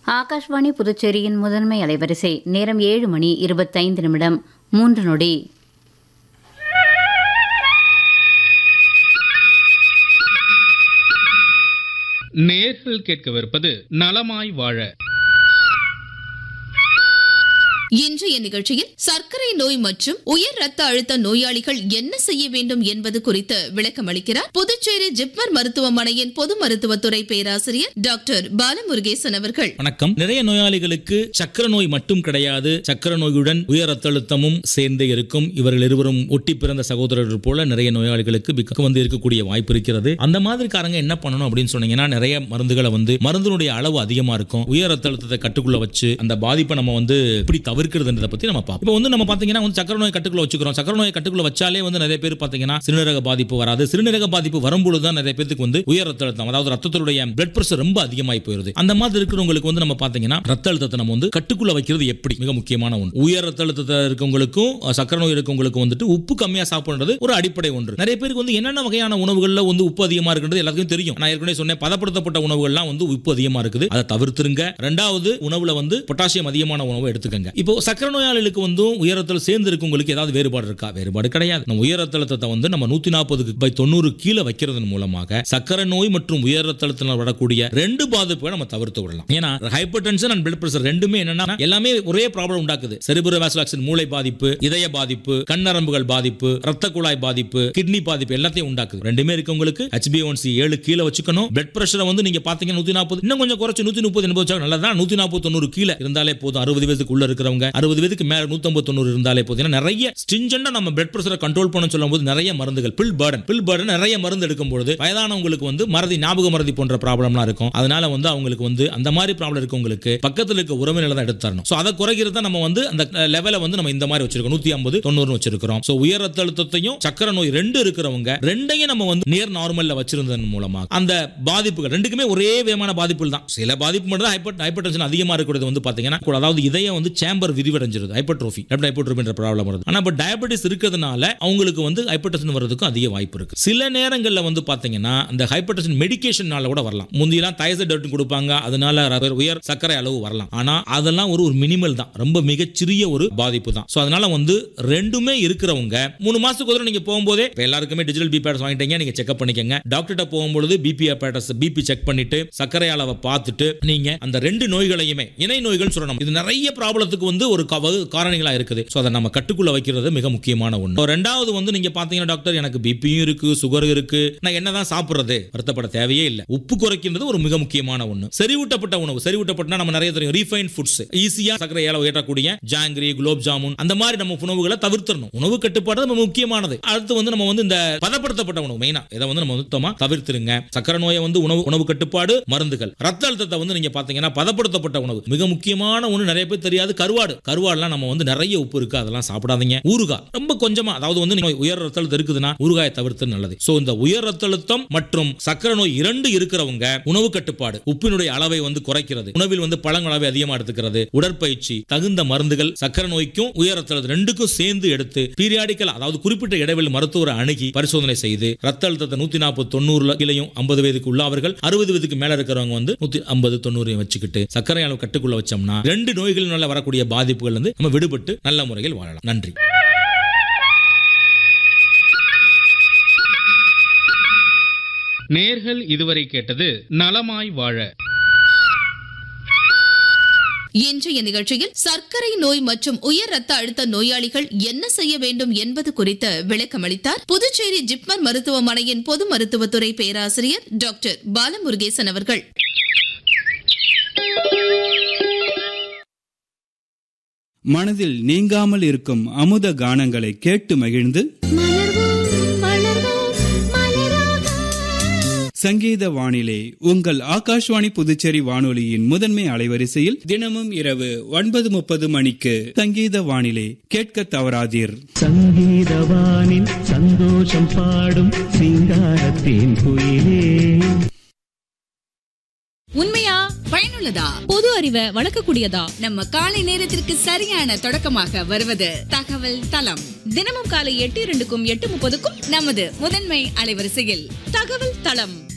ஆகாஷ்வாணி புதுச்சேரியின் முதன்மை அலைவரிசை நேரம் ஏழு மணி இருபத்தைந்து நிமிடம் மூன்று நொடி நேர்கள் கேட்கவிருப்பது நலமாய் வாழ இன்றைய நிகழ்ச்சியில் சர்க்கரை நோய் மற்றும் உயர் ரத்த அழுத்த நோயாளிகள் என்ன செய்ய வேண்டும் என்பது குறித்து விளக்கம் அளிக்கிறார் புதுச்சேரி ஜிப்மர் மருத்துவமனையின் பொது மருத்துவத்துறை பேராசிரியர் டாக்டர் பாலமுருகேசன் அவர்கள் வணக்கம் நிறைய நோயாளிகளுக்கு சக்கர நோய் மட்டும் கிடையாது சக்கர நோயுடன் உயர் ரத்த அழுத்தமும் சேர்ந்தே இருக்கும் இவர்கள் இருவரும் ஒட்டி பிறந்த சகோதரர்கள் போல நிறைய நோயாளிகளுக்கு பிக்க வந்து இருக்கக்கூடிய வாய்ப்பு இருக்கிறது அந்த மாதிரி காரங்க என்ன பண்ணணும் அப்படின்னு சொன்னீங்கன்னா நிறைய மருந்துகளை வந்து மருந்தினுடைய அளவு அதிகமா இருக்கும் உயர் ரத்த அழுத்தத்தை கட்டுக்குள்ள வச்சு அந்த பாதிப்பை நம்ம வந்து எப்படி தவிர்க்கிறதுன்றதை பத்தி நம்ம பார்ப்போம் இப்போ வந்து நம்ம பாத்தீங்கன்னா வந்து சக்கர நோய் கட்டுக்குள்ள வச்சுக்கிறோம் சக்கர நோயை கட்டுக்குள்ள வச்சாலே வந்து நிறைய பேர் பாத்தீங்கன்னா சிறுநீரக பாதிப்பு வராது சிறுநீரக பாதிப்பு வரும்பொழுது தான் நிறைய பேருக்கு வந்து உயர் ரத்த அழுத்தம் அதாவது ரத்தத்துடைய பிளட் பிரஷர் ரொம்ப அதிகமாகி போயிருது அந்த மாதிரி இருக்கிறவங்களுக்கு வந்து நம்ம பாத்தீங்கன்னா ரத்த அழுத்தத்தை நம்ம வந்து கட்டுக்குள்ள வைக்கிறது எப்படி மிக முக்கியமான ஒன்று உயர் ரத்த அழுத்தத்தை இருக்கவங்களுக்கும் அஹ், சக்கரை நோய் இருக்கவங்களுக்கும் வந்துட்டு உப்பு கம்மியா சாப்பிடுறது ஒரு அடிப்படை ஒன்று நிறைய பேருக்கு வந்து என்னென்ன வகையான உணவுகள்ல வந்து உப்பு அதிகமா இருக்குன்றது எல்லாத்துக்கும் தெரியும் நான் ஏற்கனவே சொன்னேன் பதப்படுத்தப்பட்ட உணவுகள்லாம் வந்து உப்பு அதிகமா இருக்குது அதை தவிர்த்துருங்க ரெண்டாவது உணவுல வந்து பொட்டாசியம் அதிகமான உணவை எடுத்துக்கங்க இப்போ சக்கரை நோயாளிகளுக்கு வந்து உயரத்தில் சேர்ந்து இருக்கவங்களுக்கு ஏதாவது வேறுபாடு இருக்கா வேறுபாடு கிடையாது நம்ம உயர் ரத்த அழுத்தத்தை வந்து நம்ம நூத்தி நாற்பதுக்கு பை தொண்ணூறு கீழே வைக்கிறதன் மூலமாக சக்கரை நோய் மற்றும் உயர் ரத்த அழுத்தத்தில் வரக்கூடிய ரெண்டு பாதிப்புகளை நம்ம தவிர்த்து விடலாம் ஏன்னா hypertension and blood pressure ரெண்டுமே என்னன்னா எல்லாமே ஒரே ப்ராப்ளம் உண்டாக்குது செரிபுர வாசுலாக்சின் மூளை பாதிப்பு இதய பாதிப்பு கண்ணரம்புகள் பாதிப்பு ரத்த குழாய் பாதிப்பு கிட்னி பாதிப்பு எல்லாத்தையும் உண்டாக்குது ரெண்டுமே இருக்கவங்களுக்கு ஹெச்பிஒன்சி ஏழு கீழே வச்சுக்கணும் பிளட் பிரஷரை வந்து நீங்க பாத்தீங்கன்னா நூத்தி நாற்பது இன்னும் கொஞ்சம் குறைச்சு நூத்தி முப்பது எண்பது வச்சா நல்லதான் நூத்தி நாற்பது தொண்ணூறு கீழே இருந்தாலே போதும் அறுபது வயதுக்கு உள்ள இருக்கிறவங்க அறுபது வயதுக்கு மேல நூத்தம்பது தொண்ணூறு இருந்தாலே போதும் ஏன்னா நிறைய ஸ்டிஞ்சண்டா நம்ம பிளட் பிரஷரை கண்ட்ரோல் பண்ண சொல்லும் போது நிறைய மருந்துகள் பில் பர்டன் பில் பர்டன் நிறைய மருந்து எடுக்கும் பொழுது வயதானவங்களுக்கு வந்து மறதி ஞாபக மறதி போன்ற ப்ராப்ளம்லாம் இருக்கும் அதனால வந்து அவங்களுக்கு வந்து அந்த மாதிரி ப்ராப்ளம் இருக்கவங்களுக்கு பக்கத்துல இருக்க உறவினர்களை தான் எடுத்து தரணும் ஸோ அதை குறைக்கிறது தான் நம்ம வந்து அந்த லெவலை வந்து நம்ம இந்த மாதிரி வச்சிருக்கோம் நூத்தி ஐம்பது தொண்ணூறு வச்சிருக்கிறோம் ஸோ உயர் ரத்த அழுத்தத்தையும் சக்கரை நோய் ரெண்டு இருக்கிறவங்க ரெண்டையும் நம்ம வந்து நேர் நார்மல்ல வச்சிருந்ததன் மூலமாக அந்த பாதிப்புகள் ரெண்டுக்குமே ஒரே விதமான பாதிப்புகள் தான் சில பாதிப்பு மட்டும் தான் ஹைப்பர் ஹைப்பர் டென்ஷன் அதிகமா இருக்கிறது வந்து பாத்தீங்கன்னா அதாவது இதயம் வந்து சேம்பர் விரிவடைஞ்சிருது ஹைப்பர்ட்ரோஃபி லெப்ட் ஹைப்பர்ட்ரோஃபின்ற ப்ராப்ளம் வருது ஆனா இப்போ டயபெட்டிஸ் இருக்கிறதுனால அவங்களுக்கு வந்து ஹைப்பர் டென்ஷன் வர்றதுக்கும் அதிக வாய்ப்பு இருக்கு சில நேரங்களில் வந்து பாத்தீங்கன்னா அந்த ஹைப்பர் டென்ஷன் மெடிகேஷனால கூட வரலாம் முந்தியெல்லாம் தயசட் கொடுப்பாங்க அதனால ர- உயர் சர்க்கரை அளவு வரலாம் ஆனா அதெல்லாம் ஒரு ஒரு மினிமல் தான் ரொம்ப மிகச்சிறிய ஒரு பாதிப்பு தான் ஸோ அதனால வந்து ரெண்டுமே இருக்கிறவங்க மூணு மாசத்துக்கு ஒரு தடவை நீங்க போகும்போதே இப்ப எல்லாருக்குமே டிஜிட்டல் பிபி பேட்டஸ் வாங்கிட்டீங்க நீங்க செக்அப் பண்ணிக்கங்க டாக்டர்கிட்ட போகும்பொழுது பிபி பேட்டஸ் பிபி செக் பண்ணிட்டு சர்க்கரை அளவை பார்த்துட்டு நீங்க அந்த ரெண்டு நோய்களையுமே இணை நோய்கள் சொல்லணும் இது நிறைய ப்ராப்ளத்துக்கு வந்து ஒரு கவ- காரணிகளா இருக்குது ஸோ அதை நம்ம கட்டுக்குள்ள வைக்கிறது மிக முக்கியமான ஒன்று இப்போ ரெண்டாவது வந்து நீங்க பாத்தீங்கன்னா டாக்டர் எனக்கு பிபியும் இருக்கு சுகர் இருக்கு நான் என்னதான் சாப்பிடுறது வருத்தப்பட தேவையே இல்லை உப்பு குறைக்கின்றது ஒரு மிக முக்கியமான ஒன்று செறிவூட்டப்பட்ட உணவு செறிவூட்டப்பட்டனா நம்ம நிறைய தெரியும் ரீஃபைன் ஃபுட்ஸ் ஈஸியா சர்க்கரை ஏல ஏற்றக்கூடிய ஜாங்கிரி குலோப் ஜாமுன் அந்த மாதிரி நம்ம உணவுகளை தவிர்த்திடணும் உணவு கட்டுப்பாடு நம்ம முக்கியமானது அடுத்து வந்து நம்ம வந்து இந்த பதப்படுத்தப்பட்ட உணவு மெயினா இதை வந்து நம்ம சுத்தமா தவிர்த்துருங்க சக்கரை நோயை வந்து உணவு உணவு கட்டுப்பாடு மருந்துகள் ரத்த அழுத்தத்தை வந்து நீங்க பாத்தீங்கன்னா பதப்படுத்தப்பட்ட உணவு மிக முக்கியமான ஒண்ணு நிறைய பேர் தெரியாது கருவாடு கருவாடுலாம் நம்ம வந்து நிறைய உப்பு இருக்கு அதெல்லாம் சாப்பிடாதீங்க ஊறுகாய் ரொம்ப கொஞ்சமா அதாவது வந்து நீங்க உயர் ரத்த அழுத்தம் இருக்குதுன்னா ஊறுகாயை தவிர்த்து நல்லது சோ இந்த உயர் ரத்த அழுத்தம் மற்றும் சக்கரை நோய் இரண்டு இருக்கிறவங்க உணவு கட்டுப்பாடு உப்பினுடைய அளவை வந்து குறைக்கிறது உணவில் வந்து பழங்கள் அளவை அதிகமா எடுத்துக்கிறது உடற்பயிற்சி தகுந்த மருந்துகள் சக்கரை நோய்க்கும் உயர் ரத்த அழுத்தம் ரெண்டுக்கும் சேர்ந்து எடுத்து பீரியாடிக்கல் அதாவது குறிப்பிட்ட இடைவெளி மருத்துவரை அணுகி பரிசோதனை செய்து ரத்த அழுத்தத்தை நூத்தி நாற்பது தொண்ணூறுல கீழையும் ஐம்பது வயதுக்கு உள்ளவர்கள் அறுபது வயதுக்கு மேல இருக்கிறவங்க வந்து நூத்தி ஐம்பது தொண்ணூறையும் வச்சுக்கிட்டு சர்க்கரை அளவு கட்டுக்குள்ள வச்சோம்னா ரெண்டு நோய்களினால வரக்கூடிய பாதிப்புகள் வந்து நம்ம விடுபட்டு நல்ல முறையில் வாழலாம் நன்றி நேர்கள் இதுவரை கேட்டது நலமாய் வாழ இன்றைய நிகழ்ச்சியில் சர்க்கரை நோய் மற்றும் உயர் ரத்த அழுத்த நோயாளிகள் என்ன செய்ய வேண்டும் என்பது குறித்து விளக்கம் அளித்தார் புதுச்சேரி ஜிப்மர் மருத்துவமனையின் பொது மருத்துவத்துறை பேராசிரியர் டாக்டர் பாலமுருகேசன் அவர்கள் மனதில் நீங்காமல் இருக்கும் அமுத கானங்களை கேட்டு மகிழ்ந்து சங்கீத வானிலை உங்கள் ஆகாஷ்வாணி புதுச்சேரி வானொலியின் முதன்மை அலைவரிசையில் தினமும் இரவு ஒன்பது முப்பது மணிக்கு சங்கீத வானிலை கேட்க தவறாதீர் சங்கீதவானின் சந்தோஷம் பாடும் சிங்காரத்தின் குயிலே உண்மையா பயனுள்ளதா பொது அறிவை வளர்க்கக்கூடியதா நம்ம காலை நேரத்திற்கு சரியான தொடக்கமாக வருவது தகவல் தளம் தினமும் காலை எட்டு இரண்டுக்கும் எட்டு முப்பதுக்கும் நமது முதன்மை அலைவரிசையில் தகவல் தளம்